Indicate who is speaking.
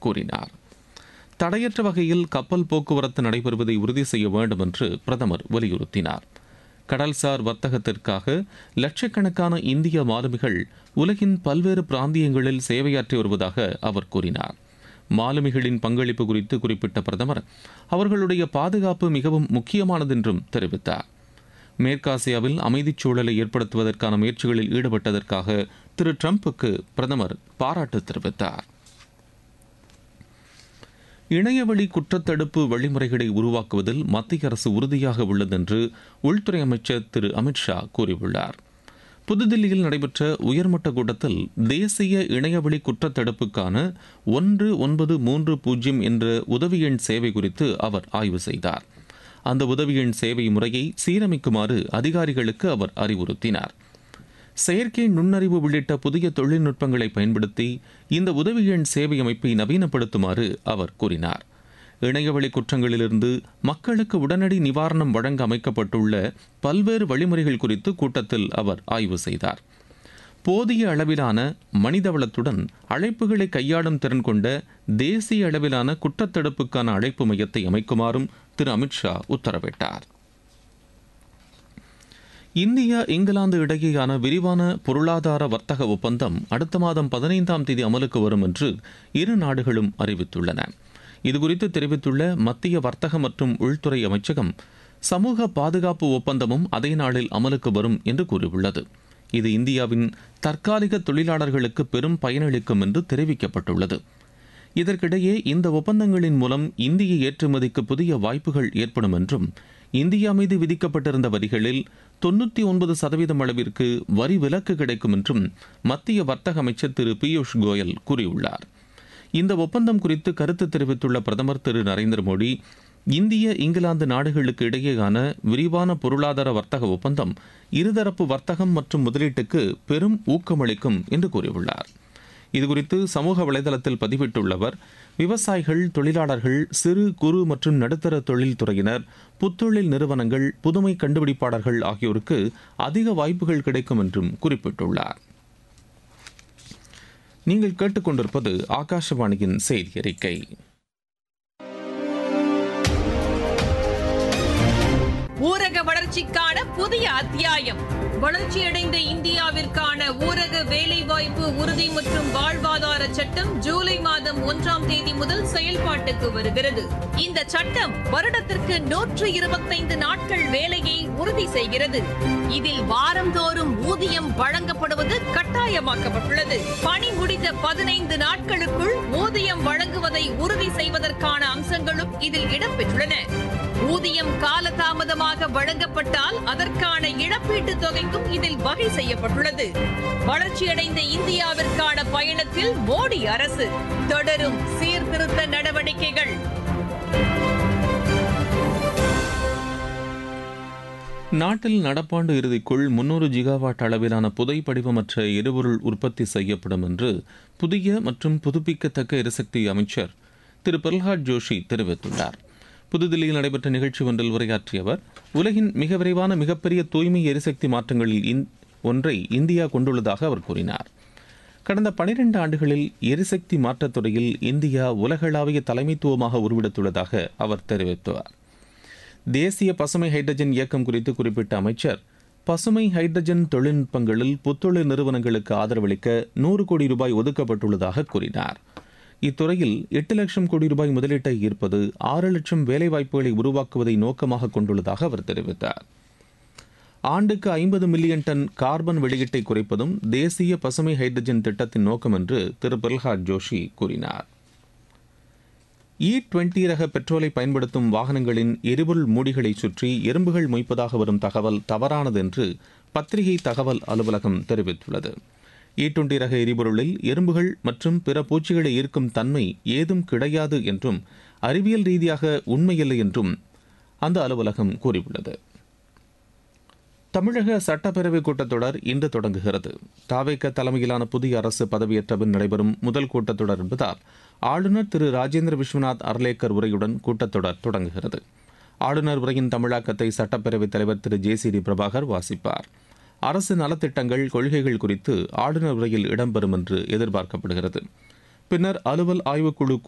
Speaker 1: கூறினார் தடையற்ற வகையில் கப்பல் போக்குவரத்து நடைபெறுவதை உறுதி செய்ய வேண்டும் என்று பிரதமர் வலியுறுத்தினார் கடல்சார் வர்த்தகத்திற்காக லட்சக்கணக்கான இந்திய மாலுமிகள் உலகின் பல்வேறு பிராந்தியங்களில் சேவையாற்றி வருவதாக அவர் கூறினார் மாலுமிகளின் பங்களிப்பு குறித்து குறிப்பிட்ட பிரதமர் அவர்களுடைய பாதுகாப்பு மிகவும் முக்கியமானது என்றும் தெரிவித்தார் மேற்காசியாவில் அமைதிச் சூழலை ஏற்படுத்துவதற்கான முயற்சிகளில் ஈடுபட்டதற்காக திரு டிரம்புக்கு பிரதமர் பாராட்டு தெரிவித்தார் இணையவழி குற்றத்தடுப்பு வழிமுறைகளை உருவாக்குவதில் மத்திய அரசு உறுதியாக உள்ளது என்று உள்துறை அமைச்சர் திரு அமித்ஷா கூறியுள்ளார் புதுதில்லியில் நடைபெற்ற உயர்மட்ட கூட்டத்தில் தேசிய இணையவழி குற்றத்தடுப்புக்கான ஒன்று ஒன்பது மூன்று பூஜ்ஜியம் என்ற உதவி எண் சேவை குறித்து அவர் ஆய்வு செய்தார் அந்த உதவி எண் சேவை முறையை சீரமைக்குமாறு அதிகாரிகளுக்கு அவர் அறிவுறுத்தினார் செயற்கை நுண்ணறிவு உள்ளிட்ட புதிய தொழில்நுட்பங்களை பயன்படுத்தி இந்த உதவி எண் சேவை அமைப்பை நவீனப்படுத்துமாறு அவர் கூறினார் இணையவழி குற்றங்களிலிருந்து மக்களுக்கு உடனடி நிவாரணம் வழங்க அமைக்கப்பட்டுள்ள பல்வேறு வழிமுறைகள் குறித்து கூட்டத்தில் அவர் ஆய்வு செய்தார் போதிய அளவிலான மனிதவளத்துடன் அழைப்புகளை கையாளும் திறன் கொண்ட தேசிய அளவிலான குற்றத்தடுப்புக்கான அழைப்பு மையத்தை அமைக்குமாறும் திரு அமித்ஷா உத்தரவிட்டார் இந்தியா இங்கிலாந்து இடையேயான விரிவான பொருளாதார வர்த்தக ஒப்பந்தம் அடுத்த மாதம் பதினைந்தாம் தேதி அமலுக்கு வரும் என்று இரு நாடுகளும் அறிவித்துள்ளன இதுகுறித்து தெரிவித்துள்ள மத்திய வர்த்தக மற்றும் உள்துறை அமைச்சகம் சமூக பாதுகாப்பு ஒப்பந்தமும் அதே நாளில் அமலுக்கு வரும் என்று கூறியுள்ளது இது இந்தியாவின் தற்காலிக தொழிலாளர்களுக்கு பெரும் பயனளிக்கும் என்று தெரிவிக்கப்பட்டுள்ளது இதற்கிடையே இந்த ஒப்பந்தங்களின் மூலம் இந்திய ஏற்றுமதிக்கு புதிய வாய்ப்புகள் ஏற்படும் என்றும் இந்தியா மீது விதிக்கப்பட்டிருந்த வரிகளில் தொண்ணூற்றி ஒன்பது சதவீதம் அளவிற்கு வரி விலக்கு கிடைக்கும் என்றும் மத்திய வர்த்தக அமைச்சர் திரு பியூஷ் கோயல் கூறியுள்ளார் இந்த ஒப்பந்தம் குறித்து கருத்து தெரிவித்துள்ள பிரதமர் திரு நரேந்திர மோடி இந்திய இங்கிலாந்து நாடுகளுக்கு இடையேயான விரிவான பொருளாதார வர்த்தக ஒப்பந்தம் இருதரப்பு வர்த்தகம் மற்றும் முதலீட்டுக்கு பெரும் ஊக்கமளிக்கும் என்று கூறியுள்ளார் இதுகுறித்து சமூக வலைதளத்தில் பதிவிட்டுள்ளவர் விவசாயிகள் தொழிலாளர்கள் சிறு குறு மற்றும் நடுத்தர தொழில்துறையினர் புத்தொழில் நிறுவனங்கள் புதுமை கண்டுபிடிப்பாளர்கள் ஆகியோருக்கு அதிக வாய்ப்புகள் கிடைக்கும் என்றும் குறிப்பிட்டுள்ளார் நீங்கள் கேட்டுக்கொண்டிருப்பது ஆகாஷவாணியின் செய்தி அறிக்கை
Speaker 2: ஊரக வளர்ச்சிக்கான புதிய அத்தியாயம் வளர்ச்சியடைந்த இந்தியாவிற்கான ஊரக வேலைவாய்ப்பு உறுதி மற்றும் வாழ்வாதார சட்டம் ஜூலை மாதம் ஒன்றாம் தேதி முதல் செயல்பாட்டுக்கு வருகிறது இந்த சட்டம் வருடத்திற்கு நூற்று இருபத்தைந்து நாட்கள் வேலையை உறுதி செய்கிறது இதில் வாரந்தோறும் ஊதியம் வழங்கப்படுவது கட்டாயமாக்கப்பட்டுள்ளது பணி முடிந்த பதினைந்து நாட்களுக்குள் ஊதியம் வழங்குவதை உறுதி செய்வதற்கான அம்சங்களும் இதில் இடம்பெற்றுள்ளன ஊதியம் காலதாமதமாக வழங்கப்பட்டால் அதற்கான இழப்பீட்டு தொகைக்கும் இதில் வகை செய்யப்பட்டுள்ளது வளர்ச்சியடைந்த இந்தியாவிற்கான பயணத்தில் மோடி அரசு தொடரும் சீர்திருத்த நடவடிக்கைகள்
Speaker 1: நாட்டில் நடப்பாண்டு இறுதிக்குள் முன்னூறு ஜிகாவாட் அளவிலான புதை படிவமற்ற எரிபொருள் உற்பத்தி செய்யப்படும் என்று புதிய மற்றும் புதுப்பிக்கத்தக்க எரிசக்தி அமைச்சர் திரு பிரல்ஹாத் ஜோஷி தெரிவித்துள்ளார் புதுதில்லியில் நடைபெற்ற நிகழ்ச்சி ஒன்றில் உரையாற்றிய அவர் உலகின் மிக விரைவான மிகப்பெரிய தூய்மை எரிசக்தி மாற்றங்களில் இந்- ஒன்றை இந்தியா கொண்டுள்ளதாக அவர் கூறினார் கடந்த பனிரெண்டு ஆண்டுகளில் எரிசக்தி மாற்றத் துறையில் இந்தியா உலகளாவிய தலைமைத்துவமாக உருவெடுத்துள்ளதாக அவர் தெரிவித்தார் தேசிய பசுமை ஹைட்ரஜன் இயக்கம் குறித்து குறிப்பிட்ட அமைச்சர் பசுமை ஹைட்ரஜன் தொழில்நுட்பங்களில் புத்தொழில் நிறுவனங்களுக்கு ஆதரவளிக்க நூறு கோடி ரூபாய் ஒதுக்கப்பட்டுள்ளதாக கூறினார் இத்துறையில் எட்டு லட்சம் கோடி ரூபாய் முதலீட்டை ஈர்ப்பது ஆறு லட்சம் வேலைவாய்ப்புகளை உருவாக்குவதை நோக்கமாக கொண்டுள்ளதாக அவர் தெரிவித்தார் ஆண்டுக்கு ஐம்பது மில்லியன் டன் கார்பன் வெளியீட்டை குறைப்பதும் தேசிய பசுமை ஹைட்ரஜன் திட்டத்தின் நோக்கம் என்று திரு பிரல்ஹாத் ஜோஷி கூறினார் இ டுவெண்டி ரக பெட்ரோலை பயன்படுத்தும் வாகனங்களின் எரிபொருள் மூடிகளை சுற்றி எறும்புகள் மொய்ப்பதாக வரும் தகவல் தவறானது என்று பத்திரிகை தகவல் அலுவலகம் தெரிவித்துள்ளது இ டுவெண்டி ரக எரிபொருளில் எறும்புகள் மற்றும் பிற பூச்சிகளை ஈர்க்கும் தன்மை ஏதும் கிடையாது என்றும் அறிவியல் ரீதியாக உண்மையில்லை என்றும் அந்த அலுவலகம் கூறியுள்ளது தமிழக சட்டப்பேரவை கூட்டத்தொடர் இன்று தொடங்குகிறது தாவேக தலைமையிலான புதிய அரசு பதவியேற்ற பின் நடைபெறும் முதல் கூட்டத்தொடர் என்பதால் ஆளுநர் திரு ராஜேந்திர விஸ்வநாத் அர்லேக்கர் உரையுடன் கூட்டத்தொடர் தொடங்குகிறது ஆளுநர் உரையின் தமிழாக்கத்தை சட்டப்பேரவைத் தலைவர் திரு ஜே சி டி பிரபாகர் வாசிப்பார் அரசு நலத்திட்டங்கள் கொள்கைகள் குறித்து ஆளுநர் உரையில் இடம்பெறும் என்று எதிர்பார்க்கப்படுகிறது பின்னர் அலுவல் ஆய்வுக்குழு